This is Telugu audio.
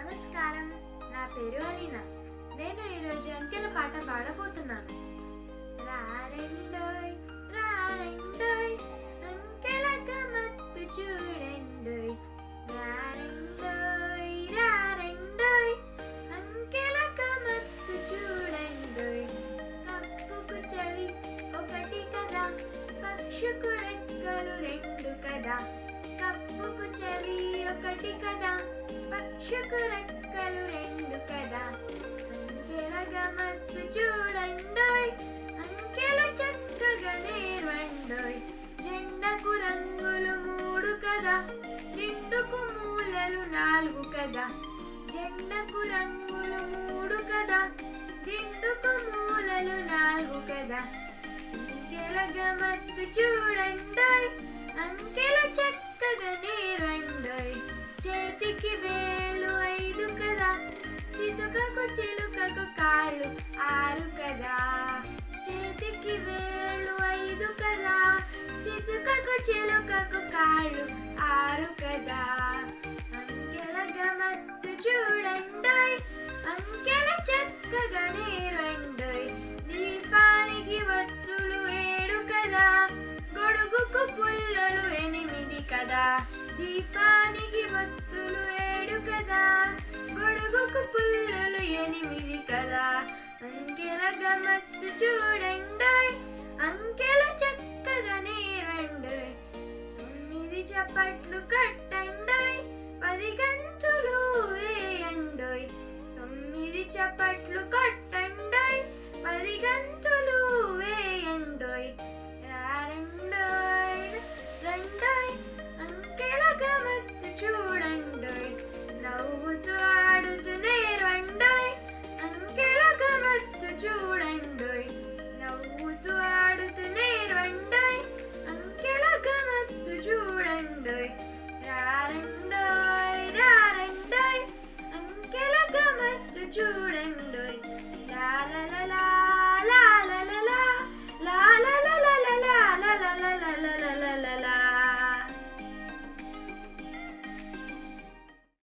నమస్కారం నా పేరు అలీనా నేను ఈరోజు అంకెల పాట పాడబోతున్నాను రారెండోయ్ రారెండోయ్ అంకెల గమత్తు చూడండోయ్ రారెండోయ్ రారెండోయ్ అంకెల గమత్తు చూడండోయ్ కప్పుకు చెవి ఒకటి కదా పక్షుకు రెక్కలు రెండు కదా కప్పుకు చెవి ఒకటి కదా పక్షుకు రెక్కలు రెండు కదా అంకెల గమత్తు చూడండోయ్ అంకెల చక్కగా నేర్వండోయ్ జెండకు రంగులు మూడు కదా దిండుకు మూలలు నాలుగు కదా జెండకు రంగులు మూడు కదా దిండుకు మూలలు నాలుగు కదా అంకెల గమత్తు చూడండోయ్ అంకెల చక్కగా నేర్వండోయ్ చేతికి వేలు ఐదు కదా చితుకకు చిలుకకు కాళ్ళు ఆరు కదా చేతికి వేలు ఐదు కదా చితుకకు చిలుకకు కాళ్ళు ఆరు కదా అంకెల గమత్తు చూడండోయ్ అంకెల చక్కగా నేర్వండోయ్ దీపానికి వత్తులు ఏడు కదా గొడుగుకు పుల్లలు ఎనిమిది కదా దీపానికి వత్తులు ఏడు కదా గొడుగుకు పుల్లలు ఎనిమిది కదా అంకెల గమత్తు చూడండోయ్ అంకెల చక్కగా నేర్వండోయ్ తొమ్మిది చప్పట్లు కట్టండోయ్ పది గంతులు